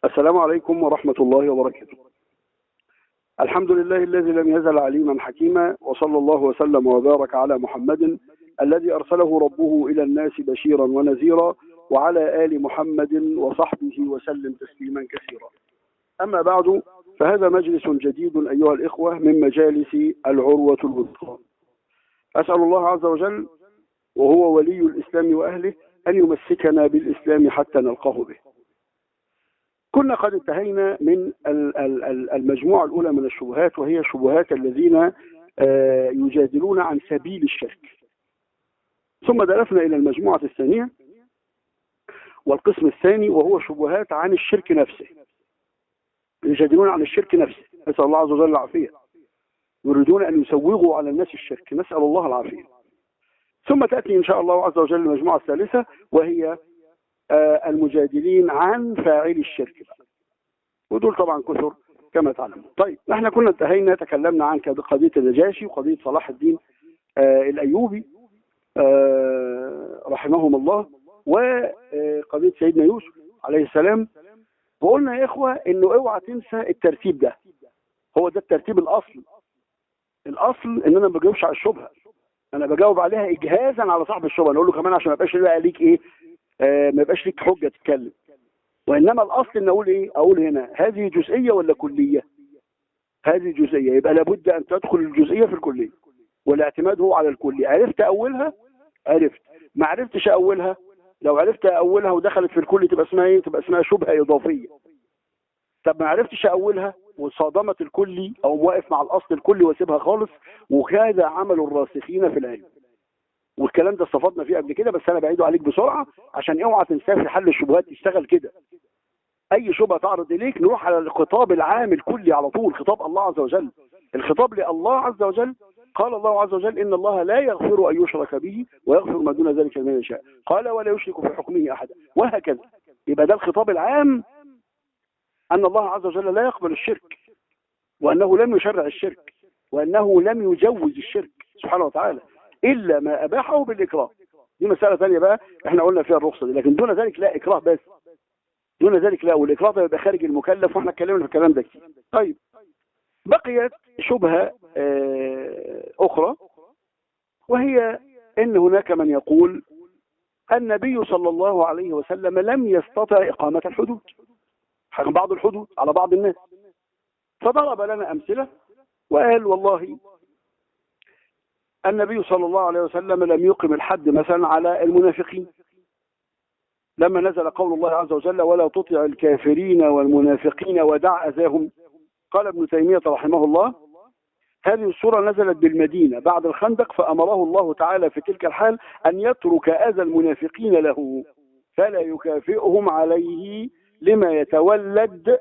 السلام عليكم ورحمة الله وبركاته الحمد لله الذي لم يزل عليما حكيما وصلى الله وسلم وبارك على محمد الذي أرسله ربه إلى الناس بشيرا ونذيرا وعلى آل محمد وصحبه وسلم تسليما كثيرا أما بعد فهذا مجلس جديد أيها الإخوة من مجالس العروة الوثقى أسأل الله عز وجل وهو ولي الإسلام وأهله أن يمسكنا بالإسلام حتى نلقاه به كنا قد انتهينا من المجموعة الأولى من الشبهات وهي شبهات الذين يجادلون عن سبيل الشرك ثم دلفنا إلى المجموعة الثانية والقسم الثاني وهو شبهات عن الشرك نفسه يجادلون عن الشرك نفسه نسأل الله عز وجل العافية يريدون أن يسوغوا على الناس الشرك نسأل الله العافية ثم تأتي إن شاء الله عز وجل المجموعة الثالثة وهي المجادلين عن فاعل الشرك ودول طبعا كثر كما تعلمون طيب احنا كنا انتهينا تكلمنا عن قضية النجاشي وقضية صلاح الدين آه الأيوبي آه رحمهم الله وقضية سيدنا يوسف عليه السلام وقلنا يا إخوة إنه اوعى تنسى الترتيب ده هو ده الترتيب الأصل الأصل إن أنا ما بجاوبش على الشبهة أنا بجاوب عليها إجهازا على صاحب الشبهة نقول له كمان عشان ما يبقاش بقى ليك إيه آه ما يبقاش ليك حجة تتكلم وإنما الأصل إن أقول إيه أقول هنا هذه جزئية ولا كلية هذه جزئية يبقى لابد أن تدخل الجزئية في الكلية والاعتماد هو على الكلية عرفت أولها عرفت ما عرفتش أولها لو عرفت أولها ودخلت في الكل تبقى اسمها إيه تبقى اسمها شبهة إضافية طب ما عرفتش أولها وصادمت الكلي أو واقف مع الأصل الكلي واسيبها خالص وهذا عمل الراسخين في العلم والكلام ده استفدنا فيه قبل كده بس انا بعيده عليك بسرعه عشان اوعى تنساه في حل الشبهات تشتغل كده اي شبهه تعرض اليك نروح على الخطاب العام الكلي على طول خطاب الله عز وجل الخطاب لله عز وجل قال الله عز وجل ان الله لا يغفر ان يشرك به ويغفر ما دون ذلك لمن يشاء قال ولا يشرك في حكمه احدا وهكذا يبقى ده الخطاب العام ان الله عز وجل لا يقبل الشرك وانه لم يشرع الشرك وانه لم يجوز الشرك سبحانه وتعالى الا ما اباحه بالاكراه دي مساله ثانيه بقى احنا قلنا فيها الرخصه دي لكن دون ذلك لا اكراه بس دون ذلك لا والاكراه ده يبقى خارج المكلف واحنا اتكلمنا في الكلام ده كتير طيب بقيت شبهه اخرى وهي ان هناك من يقول النبي صلى الله عليه وسلم لم يستطع اقامه الحدود بعض الحدود على بعض الناس فضرب لنا امثله وقال والله النبي صلى الله عليه وسلم لم يقم الحد مثلا على المنافقين لما نزل قول الله عز وجل ولا تطع الكافرين والمنافقين ودع أذاهم قال ابن تيمية رحمه الله هذه السورة نزلت بالمدينة بعد الخندق فأمره الله تعالى في تلك الحال أن يترك أذى المنافقين له فلا يكافئهم عليه لما يتولد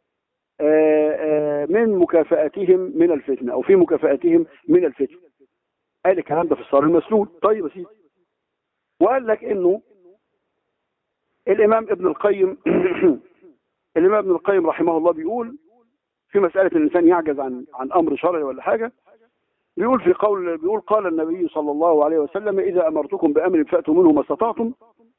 من مكافأتهم من الفتنة أو في مكافأتهم من الفتنة قال الكلام ده في الصار المسلول طيب يا سيدي وقال لك انه الامام ابن القيم الامام ابن القيم رحمه الله بيقول في مسألة الانسان يعجز عن عن امر شرعي ولا حاجة بيقول في قول بيقول قال النبي صلى الله عليه وسلم اذا امرتكم بامر فاتوا منه ما استطعتم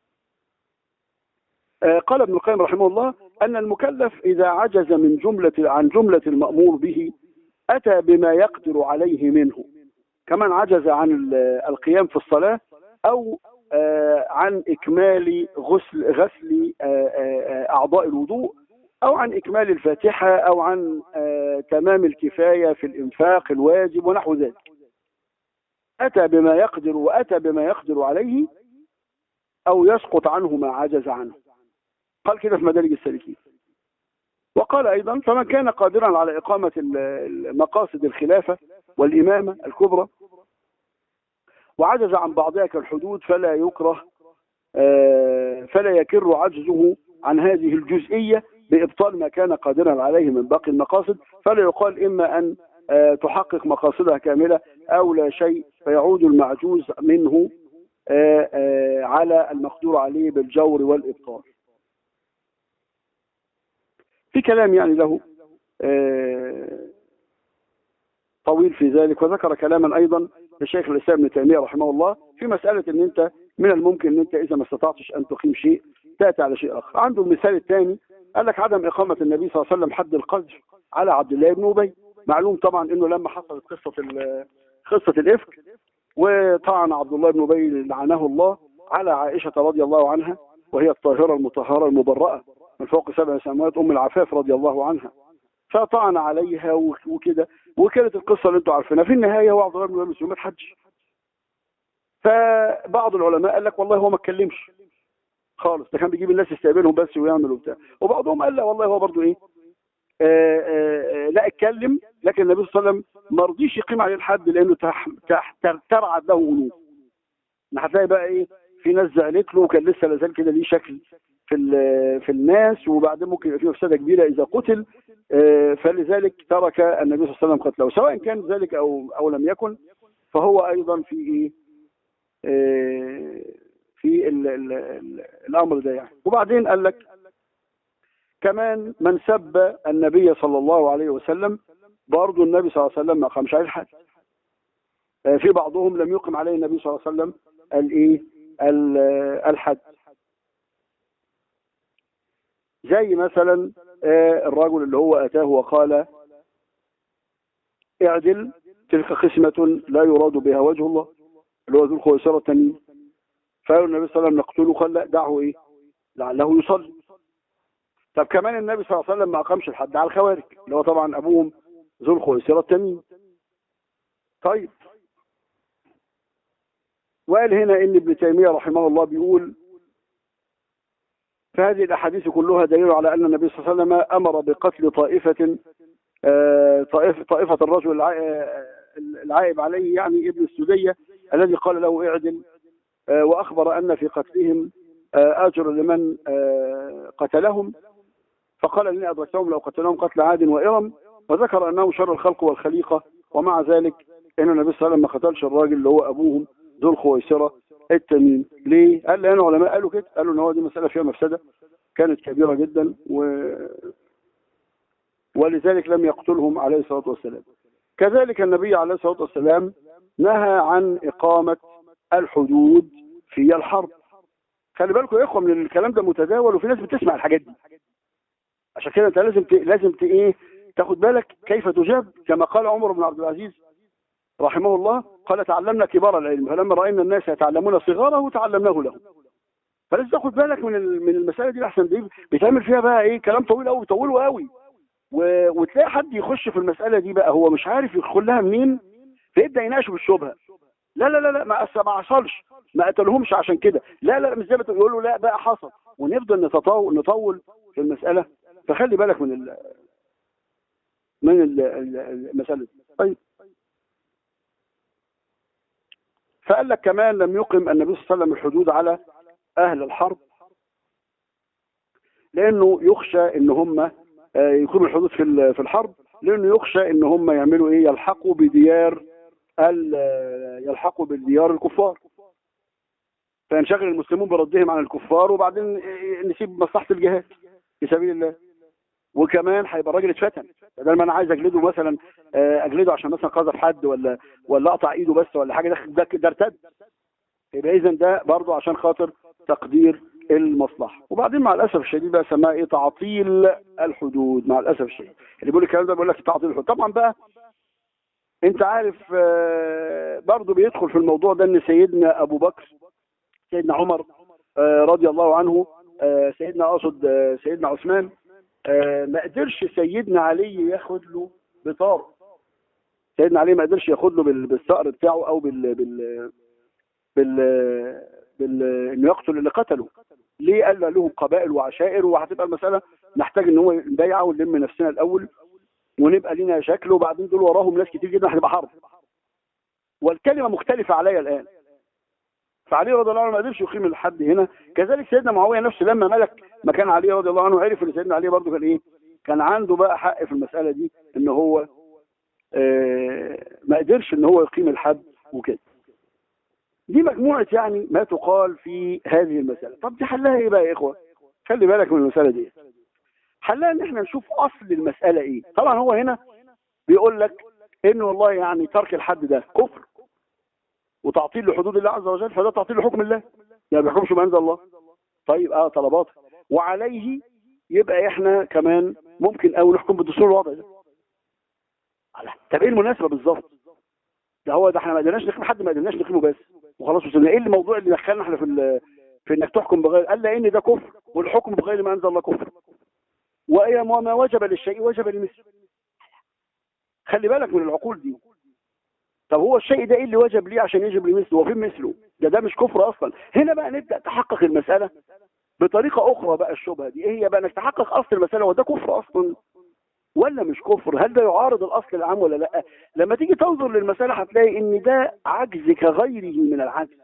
قال ابن القيم رحمه الله ان المكلف اذا عجز من جملة عن جملة المأمور به اتى بما يقدر عليه منه كمان عجز عن القيام في الصلاة أو عن إكمال غسل غسل أعضاء الوضوء أو عن إكمال الفاتحة أو عن تمام الكفاية في الإنفاق الواجب ونحو ذلك أتى بما يقدر وأتى بما يقدر عليه أو يسقط عنه ما عجز عنه قال كده في مدارج السالكين وقال أيضا فمن كان قادرا على إقامة مقاصد الخلافة والإمامة الكبرى وعجز عن بعضها كالحدود فلا يكره فلا يكر عجزه عن هذه الجزئية بإبطال ما كان قادرا عليه من باقي المقاصد فلا يقال إما أن تحقق مقاصدها كاملة أو لا شيء فيعود المعجوز منه على المقدور عليه بالجور والإبطال في كلام يعني له طويل في ذلك وذكر كلاما ايضا للشيخ الاسلام ابن تيميه رحمه الله في مساله ان انت من الممكن ان انت اذا ما استطعتش ان تقيم شيء تاتي على شيء اخر عنده المثال الثاني قال لك عدم اقامه النبي صلى الله عليه وسلم حد القذف على عبد الله بن ابي معلوم طبعا انه لما حصلت قصه ال- قصه الافك وطعن عبد الله بن ابي لعنه الله على عائشه رضي الله عنها وهي الطاهره المطهره المبرأه من فوق سبع سماوات ام العفاف رضي الله عنها فطعن عليها وك- وكده وكانت القصه اللي انتم عارفينها في النهايه هو عبد الله بن ابي مسلم ما اتحجش فبعض العلماء قال لك والله هو ما اتكلمش خالص ده كان بيجيب الناس يستقبلهم بس ويعمل وبتاع وبعضهم قال لا والله هو برضه ايه آه آه آه لا اتكلم لكن النبي صلى الله عليه وسلم ما رضيش يقيم عليه الحد لانه تح- تح- تر- ترعد له انوف هتلاقي بقى ايه في ناس زعلت له وكان لسه لازال كده ليه شكل في ال- في الناس وبعدين ممكن يبقى في مفسده كبيره اذا قتل آه، فلذلك ترك النبي صلى الله عليه وسلم قتله سواء كان ذلك او او لم يكن فهو ايضا في ايه آه، في ال ال ال الامر ده يعني وبعدين قال لك كمان من سب النبي صلى الله عليه وسلم برضه النبي صلى الله عليه وسلم ما قامش عليه الحد آه، في بعضهم لم يقم عليه النبي صلى الله عليه وسلم الايه ال- الحد زي مثلا آه، الرجل اللي هو اتاه وقال اعدل تلك قسمة لا يراد بها وجه الله اللي هو ذو الخويصرة التميم فقالوا النبي صلى الله عليه وسلم نقتله قال لا دعه ايه لعله يصلي طب كمان النبي صلى الله عليه وسلم ما اقامش الحد على الخوارج اللي هو طبعا ابوهم ذو الخويصرة التميم طيب وقال هنا ان ابن تيمية رحمه الله بيقول فهذه الاحاديث كلها دليل على ان النبي صلى الله عليه وسلم امر بقتل طائفة آه، طائفة طائفة الرجل الع- آه، العائب عليه يعني ابن السدية الذي قال له اعدل آه، واخبر ان في قتلهم آه، اجر لمن آه، قتلهم فقال اني ادركتهم لو قتلهم قتل عاد وارم وذكر انه شر الخلق والخليقه ومع ذلك ان النبي صلى الله عليه وسلم ما قتلش الراجل اللي هو ابوهم ذو الخويصره التميم ليه؟ قال لان العلماء قالوا كده قالوا ان هو دي مساله فيها مفسده كانت كبيره جدا و ولذلك لم يقتلهم عليه الصلاه والسلام كذلك النبي عليه الصلاه والسلام نهى عن اقامه الحدود في الحرب خلي بالكم يا اخوه من الكلام ده متداول وفي ناس بتسمع الحاجات دي عشان كده انت لازم ت... لازم ت... ايه تاخد بالك كيف تجاب كما قال عمر بن عبد العزيز رحمه الله قال تعلمنا كبار العلم فلما راينا الناس يتعلمون صغاره تعلمناه لهم فلازم تاخد بالك من ال- من المساله دي احسن دي بيتعمل فيها بقى ايه كلام طويل قوي بيطولوا قوي و... وتلاقي حد يخش في المساله دي بقى هو مش عارف يدخل لها منين فيبدا يناقش بالشبهه لا لا لا لا ما أس- ما حصلش ما قتلهمش عشان كده لا لا مش زي ما تقول يقول له لا بقى حصل ونفضل نتطاول نطول في المساله فخلي بالك من ال من ال- ال- المساله دي طيب فقال لك كمان لم يقم النبي صلى الله عليه وسلم الحدود على اهل الحرب لانه يخشى ان هم آه، يقيموا الحدود في ال- في الحرب لانه يخشى ان هم يعملوا ايه يلحقوا بديار ال- يلحقوا بالديار الكفار فينشغل المسلمون بردهم عن الكفار وبعدين نسيب مصلحه الجهاد في سبيل الله وكمان هيبقى الراجل اتفتن بدل ما انا عايز اجلده مثلا آه، اجلده عشان مثلا قذف حد ولا ولا اقطع ايده بس ولا حاجه ده ده, ده ارتد يبقى اذا ده برضه عشان خاطر تقدير المصلحه وبعدين مع الاسف الشديد بقى سماها ايه تعطيل الحدود مع الاسف الشديد اللي بيقول الكلام ده بيقول لك تعطيل الحدود طبعا بقى انت عارف آه، برضه بيدخل في الموضوع ده ان سيدنا ابو بكر سيدنا عمر آه، رضي الله عنه آه، سيدنا اقصد آه، سيدنا عثمان آه، ما قدرش سيدنا علي ياخد له بطار سيدنا علي ما قدرش ياخد له بال- بالثأر بتاعه او بال بال بال, بال... انه يقتل اللي قتله ليه قال لهم قبائل وعشائر وهتبقى المساله نحتاج ان هو نبيع ونلم نفسنا الاول ونبقى لينا شكل وبعدين دول وراهم ناس كتير جدا هتبقى حرب والكلمه مختلفه عليا الان فعلي رضي الله عنه ما قدرش يقيم الحد هنا كذلك سيدنا معاويه نفسه لما ملك مكان علي رضي الله عنه عرف ان سيدنا علي برضه كان ايه كان عنده بقى حق في المساله دي ان هو آه ما قدرش ان هو يقيم الحد وكده دي مجموعه يعني ما تقال في هذه المساله طب دي حلها ايه بقى يا اخوه خلي بالك من المساله دي حلها ان احنا نشوف اصل المساله ايه طبعا هو هنا بيقول لك ان والله يعني ترك الحد ده كفر وتعطيل لحدود الله عز وجل فده تعطيل لحكم الله يعني ما بيحكمش ما انزل الله طيب اه طلبات وعليه يبقى احنا كمان ممكن قوي نحكم بالدستور الوضع ده طب ايه المناسبه بالظبط ده هو ده احنا ما قدرناش نقيم حد ما قدرناش نقيمه بس وخلاص وصلنا ايه الموضوع اللي دخلنا احنا في في انك تحكم بغير قال ان ده كفر والحكم بغير ما انزل الله كفر وما وجب للشيء وجب لمثله خلي بالك من العقول دي طب هو الشيء ده ايه اللي وجب ليه عشان يجب لمثله وفين مثله ده ده مش كفر اصلا هنا بقى نبدا تحقق المساله بطريقه اخرى بقى الشبهه دي ايه هي بقى انك تحقق اصل المساله وده كفر اصلا ولا مش كفر هل ده يعارض الاصل العام ولا لا لما تيجي تنظر للمساله هتلاقي ان ده عجز كغيره من العجز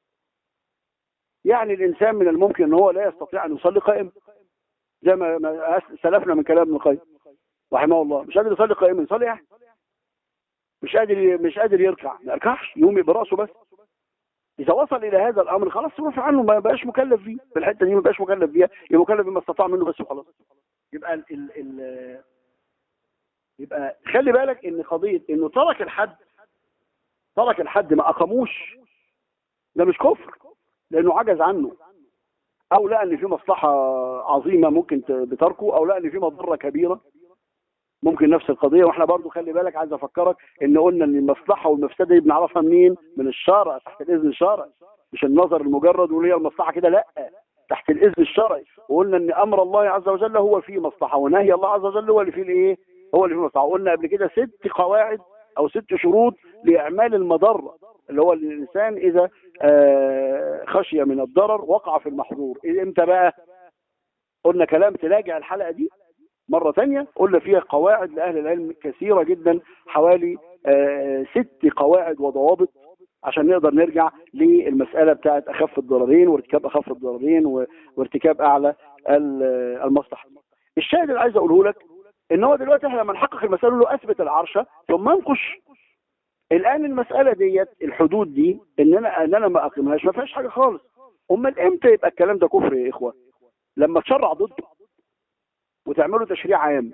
يعني الانسان من الممكن ان هو لا يستطيع ان يصلي قائم زي ما سلفنا من كلام ابن القيم رحمه الله مش قادر يصلي قائما يصلي يعني مش قادر مش قادر يركع ما يركعش يقوم براسه بس اذا وصل الى هذا الامر خلاص رفع عنه ما بقاش مكلف فيه في الحته دي ما بقاش مكلف فيها يبقى مكلف بما استطاع منه بس وخلاص يبقى ال ال ال يبقى خلي بالك ان قضيه انه ترك الحد ترك الحد ما اقاموش ده مش كفر لانه عجز عنه او لقى ان في مصلحه عظيمه ممكن بتركه او لقى ان في مضره كبيره ممكن نفس القضيه واحنا برضو خلي بالك عايز افكرك ان قلنا ان المصلحه والمفسده دي بنعرفها منين من الشرع تحت الاذن الشرعي مش النظر المجرد وليه المصلحه كده لا تحت الاذن الشرعي وقلنا ان امر الله عز وجل هو فيه مصلحه ونهي الله عز وجل هو اللي فيه الايه هو اللي فيه مصلحه قلنا قبل كده ست قواعد او ست شروط لاعمال المضره اللي هو الانسان اذا خشي من الضرر وقع في المحظور امتى بقى قلنا كلام تراجع الحلقه دي مرة ثانية قلنا فيها قواعد لأهل العلم كثيرة جدا حوالي آه ست قواعد وضوابط عشان نقدر نرجع للمسألة بتاعت أخف الضررين وارتكاب أخف الضررين وارتكاب أعلى المصلحة الشاهد اللي عايز أقوله لك إن هو دلوقتي احنا لما نحقق المسألة له أثبت العرش ثم انقش الآن المسألة ديت الحدود دي إن أنا إن أنا ما أقيمهاش ما فيهاش حاجة خالص أمال إمتى يبقى الكلام ده كفر يا إخوة؟ لما تشرع ضده وتعملوا تشريع عام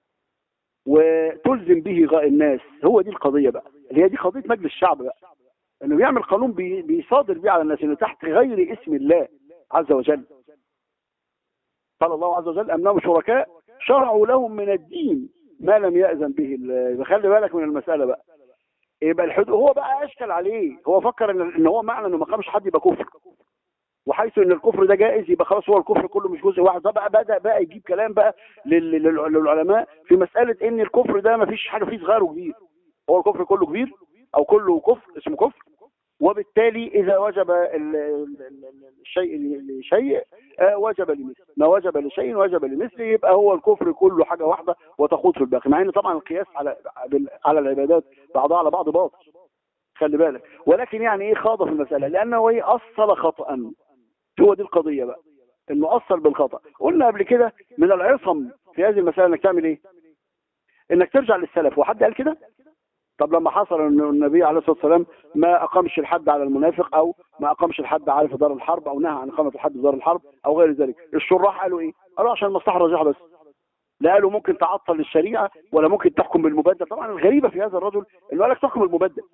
وتلزم به الناس هو دي القضيه بقى اللي هي دي قضيه مجلس الشعب بقى انه بيعمل قانون بي بيصادر بيه على الناس انه تحت غير اسم الله عز وجل قال الله عز وجل انهم شركاء شرعوا لهم من الدين ما لم يأذن به الله خلي بالك من المساله بقى يبقى الحدود هو بقى اشكل عليه هو فكر ان ان هو معنى انه ما قامش حد يبقى كفر وحيث ان الكفر ده جائز يبقى خلاص هو الكفر كله مش جزء واحد ده بقى بدا بقى يجيب كلام بقى للعلماء في مساله ان الكفر ده ما فيش حاجه فيه صغير وكبير هو الكفر كله كبير او كله كفر اسمه كفر وبالتالي اذا وجب الشيء لشيء وجب لمثل ما وجب لشيء وجب لمثل يبقى هو الكفر كله حاجه واحده وتخوض في الباقي مع ان طبعا القياس على على العبادات بعضها على بعض باطل خلي بالك ولكن يعني ايه خاض في المساله لانه ايه اصل خطا هو دي القضية بقى انه اصل بالخطأ قلنا قبل كده من العصم في هذه المسألة انك تعمل ايه انك ترجع للسلف وحد قال كده طب لما حصل ان النبي عليه الصلاة والسلام ما اقامش الحد على المنافق او ما اقامش الحد على في دار الحرب او نهى عن اقامة الحد في دار الحرب او غير ذلك الشراح قالوا ايه قالوا عشان المصلحة الراجحة بس لا قالوا ممكن تعطل الشريعة ولا ممكن تحكم بالمبدل طبعا الغريبة في هذا الرجل انه قال لك تحكم بالمبدل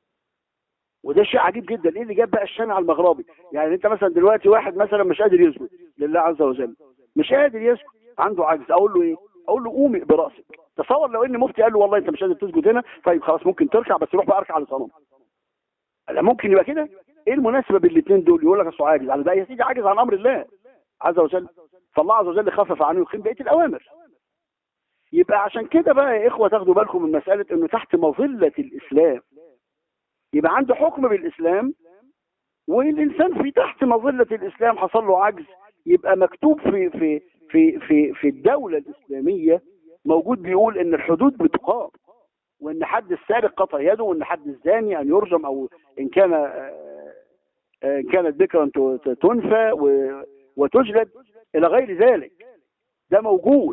وده شيء عجيب جدا ايه اللي جاب بقى الشامع المغربي يعني انت مثلا دلوقتي واحد مثلا مش قادر يسجد لله عز وجل مش قادر يسجد عنده عجز اقول له ايه اقول له قومي براسك تصور لو ان مفتي قال له والله انت مش قادر تسجد هنا طيب خلاص ممكن تركع بس روح بقى اركع لصنم لا ممكن يبقى كده ايه المناسبه بين الاثنين دول يقول لك اصل عاجز على ده يا سيدي عاجز عن امر الله عز وجل فالله عز وجل خفف عنه يقيم بقيه الاوامر يبقى عشان كده بقى يا اخوه تاخدوا بالكم من مساله انه تحت مظله الاسلام يبقى عنده حكم بالإسلام والإنسان في تحت مظلة الإسلام حصل له عجز يبقى مكتوب في في في في في الدولة الإسلامية موجود بيقول إن الحدود بتقام وإن حد السارق قطع يده وإن حد الزاني أن يرجم أو إن كان إن كانت ذكرا تنفى وتجلد إلى غير ذلك ده موجود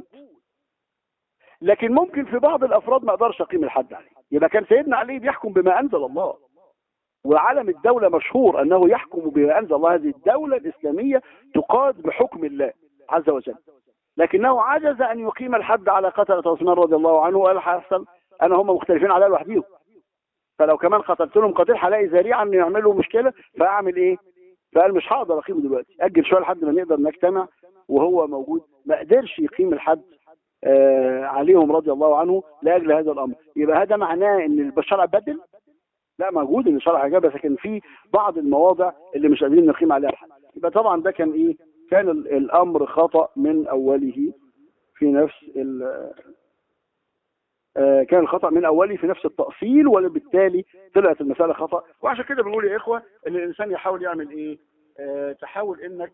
لكن ممكن في بعض الأفراد ما أقدرش أقيم الحد عليه يبقى كان سيدنا علي بيحكم بما أنزل الله وعلم الدولة مشهور أنه يحكم بما أنزل الله هذه الدولة الإسلامية تقاد بحكم الله عز وجل لكنه عجز أن يقيم الحد على قتلة عثمان رضي الله عنه وقال حسن أنا هم مختلفين على لوحديهم فلو كمان قتلت لهم قتيل هلاقي ذريعة أن يعملوا مشكلة فأعمل إيه؟ فقال مش هقدر أقيمه دلوقتي أجل شوية لحد ما نقدر نجتمع وهو موجود ما قدرش يقيم الحد آه عليهم رضي الله عنه لاجل هذا الامر يبقى هذا معناه ان الشرع بدل لا موجود ان الشرع جاب بس كان في بعض المواضع اللي مش قادرين نقيم عليها الحد يبقى طبعا ده كان ايه كان ال- الامر خطا من اوله في نفس ال- آه، كان الخطا من اوله في نفس التاصيل وبالتالي طلعت المساله خطا وعشان كده بنقول يا اخوه ان الانسان يحاول يعمل ايه آه، تحاول انك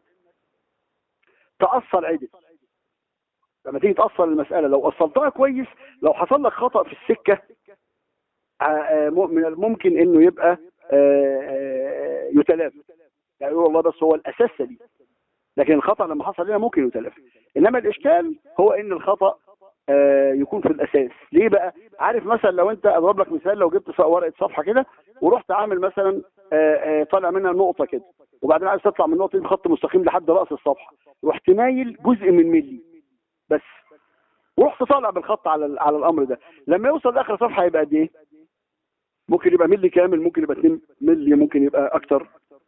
تاصل عدل لما تيجي تاصل المساله لو اصلتها كويس لو حصل لك خطا في السكه آه، آه، م- من الممكن انه يبقى آه، آه، يتلافى يعني يقول والله بس هو الاساس سليم لكن الخطا لما حصل لنا ممكن يتلافى انما الاشكال هو ان الخطا آه، يكون في الاساس ليه بقى عارف مثلا لو انت اضرب لك مثال لو جبت ص- ورقه صفحه كده ورحت عامل مثلا آه، آه، طالع منها نقطه كده وبعدين عايز تطلع من النقطه دي بخط مستقيم لحد راس الصفحه رحت مايل جزء من ملي بس ورحت طالع بالخط على ال- على الامر ده لما يوصل لاخر صفحه يبقى قد ايه ممكن يبقى ملي كامل ممكن يبقى 2 ملي ممكن يبقى اكتر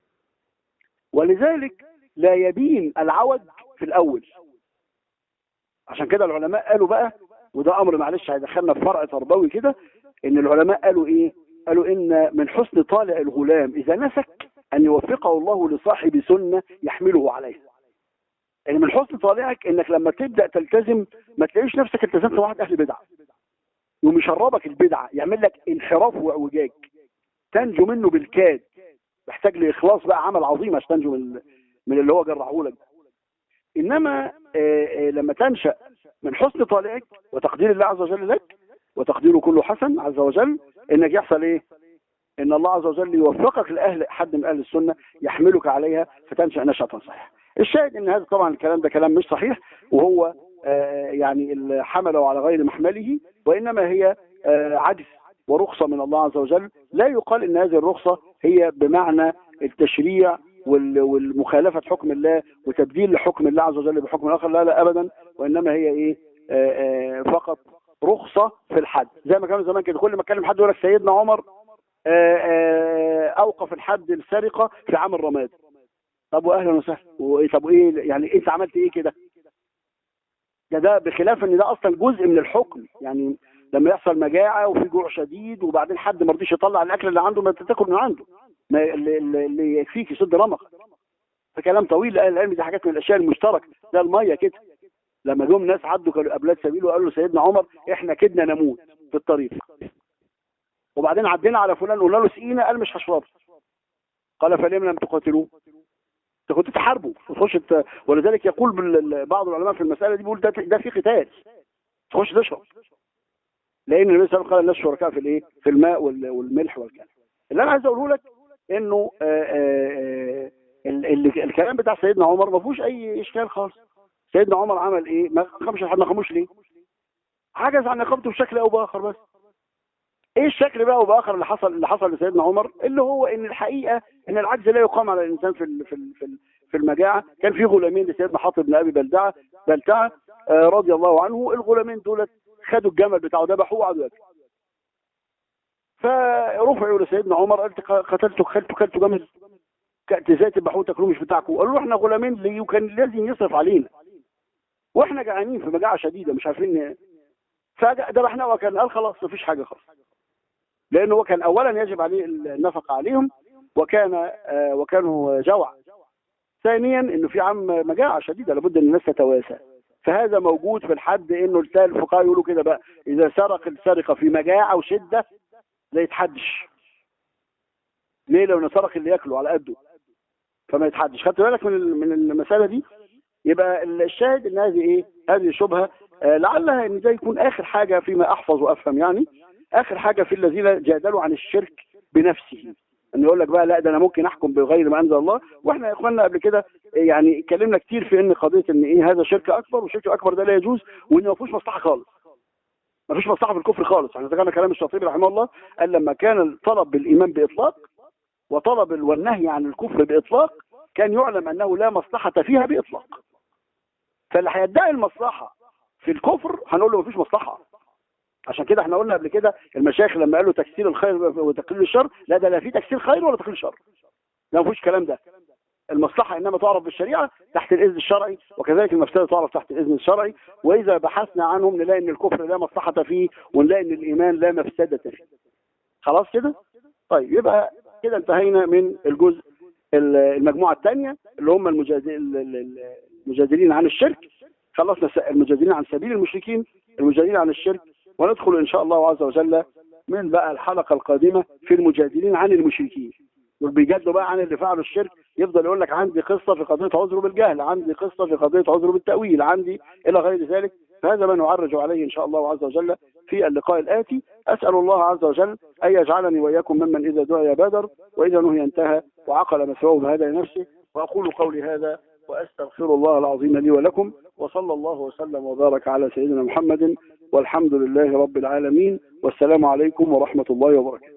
ولذلك لا يبين العوج في الاول عشان كده العلماء قالوا بقى وده امر معلش هيدخلنا في فرع تربوي كده ان العلماء قالوا ايه قالوا ان من حسن طالع الغلام اذا نسك ان يوفقه الله لصاحب سنه يحمله عليها يعني من حسن طالعك انك لما تبدا تلتزم ما تلاقيش نفسك التزمت مع واحد اهل بدعه يقوم يشربك البدعه يعمل لك انحراف واعوجاج تنجو منه بالكاد محتاج لاخلاص بقى عمل عظيم عشان تنجو من من اللي هو جرعه لك ده. انما آه، آه، لما تنشا من حسن طالعك وتقدير الله عز وجل لك وتقديره كله حسن عز وجل انك يحصل ايه ان الله عز وجل يوفقك لاهل حد من اهل السنه يحملك عليها فتنشا نشاه صحيحه الشاهد ان هذا طبعا الكلام ده كلام مش صحيح وهو آه، يعني ال- حمله على غير محمله وانما هي آه، عجز ورخصه من الله عز وجل لا يقال ان هذه الرخصه هي بمعنى التشريع وال- والمخالفه حكم الله وتبديل لحكم الله عز وجل بحكم اخر لا لا ابدا وانما هي ايه آه، آه، فقط رخصه في الحد زي ما كانوا زمان كده كل ما اتكلم حد يقول لك سيدنا عمر آه، آه، اوقف الحد السرقه في عام الرماد طب واهلا وسهلا وايه طب ايه يعني انت عملت ايه كده ده ده بخلاف ان ده اصلا جزء من الحكم يعني لما يحصل مجاعه وفي جوع شديد وبعدين حد ما رضيش يطلع الاكل اللي عنده ما انت تاكل من عنده ما اللي, اللي- اللي يكفيك يسد رمق ده كلام طويل لاهل العلم دي حاجات من الاشياء المشتركه ده الميه كده لما جم ناس عدوا كانوا ابلاد سبيل وقالوا سيدنا عمر احنا كدنا نموت في الطريق وبعدين عدينا على فلان قلنا له سقينا قال مش هشرب قال فلم لم تقاتلوه انت كنت تحاربه تخش ت... ولذلك يقول بال- بعض العلماء في المساله دي بيقول ده ده في قتال تخش تشرب لان النبي صلى الله عليه وسلم قال الناس شركاء في الايه في الماء وال- والملح والكلام اللي انا عايز اقوله لك انه آه، آه، آه، ال- ال- الكلام بتاع سيدنا عمر ما فيهوش اي اشكال خالص سيدنا عمر عمل ايه ما قامش حد ما قاموش ليه عجز عن اقامته بشكل او باخر بس ايه الشكل بقى وباخر اللي حصل اللي حصل لسيدنا عمر اللي هو ان الحقيقه ان العجز لا يقام على الانسان في ال- في ال- في ال- في المجاعه كان في غلامين لسيدنا حاطب بن ابي بلدعه بلتعه آه، رضي الله عنه الغلامين دولت خدوا الجمل بتاعه ذبحوه وقعدوا ياكلوا فرفعوا لسيدنا عمر قال قتلت خلت كلت جمل كأت ازاي تذبحوه تاكلوه مش بتاعكم قالوا له احنا غلامين ليه وكان لازم يصرف علينا واحنا جعانين في مجاعه شديده مش عارفين فذبحناه وكان قال خلاص مفيش حاجه خالص لان هو كان اولا يجب عليه النفقه عليهم وكان آه، وكانوا جوع ثانيا انه في عام مجاعه شديده لابد ان الناس تتواسى فهذا موجود في الحد انه التا- الفقهاء يقولوا كده بقى اذا سرق السرقه في مجاعه وشده لا يتحدش ليه لو سرق اللي ياكله على قده فما يتحدش خدت بالك من ال- من المساله دي يبقى الشاهد ان هذه ايه هذه شبهه آه لعلها ان ده يكون اخر حاجه فيما احفظ وافهم يعني اخر حاجه في الذين جادلوا عن الشرك بنفسه ان يقول لك بقى لا ده انا ممكن احكم بغير ما انزل الله واحنا يا اخواننا قبل كده يعني اتكلمنا كتير في ان قضيه ان ايه هذا شرك اكبر والشرك الاكبر ده لا يجوز وان ما فيهوش مصلحه خالص ما فيش مصلحه في الكفر خالص احنا ذكرنا كلام الشاطبي رحمه الله قال لما كان الطلب بالايمان باطلاق وطلب ال- والنهي عن الكفر باطلاق كان يعلم انه لا مصلحه فيها باطلاق فاللي هيدعي المصلحه في الكفر هنقول له مفيش مصلحه عشان كده احنا قلنا قبل كده المشايخ لما قالوا تكسير الخير وتقليل الشر لا ده لا في تكسير خير ولا تقليل شر لا مفيش الكلام ده المصلحة إنما تعرف بالشريعة تحت الإذن الشرعي وكذلك المفسدة تعرف تحت الإذن الشرعي وإذا بحثنا عنهم نلاقي إن الكفر لا مصلحة فيه ونلاقي إن الإيمان لا مفسدة فيه خلاص كده طيب يبقى كده انتهينا من الجزء المجموعة الثانية اللي هم المجادلين عن الشرك خلصنا المجادلين عن سبيل المشركين المجادلين عن الشرك وندخل إن شاء الله عز وجل من بقى الحلقة القادمة في المجادلين عن المشركين دول بيجادلوا بقى عن اللي فعلوا الشرك يفضل يقول لك عندي قصة في قضية عذره بالجهل عندي قصة في قضية عذره بالتأويل عندي إلى غير ذلك فهذا ما نعرج عليه إن شاء الله عز وجل في اللقاء الآتي أسأل الله عز وجل أن يجعلني وإياكم ممن إذا دعي بادر وإذا نهي انتهى وعقل مثواه بهذا لنفسه وأقول قولي هذا وأستغفر الله العظيم لي ولكم وصلى الله وسلم وبارك على سيدنا محمد والحمد لله رب العالمين والسلام عليكم ورحمة الله وبركاته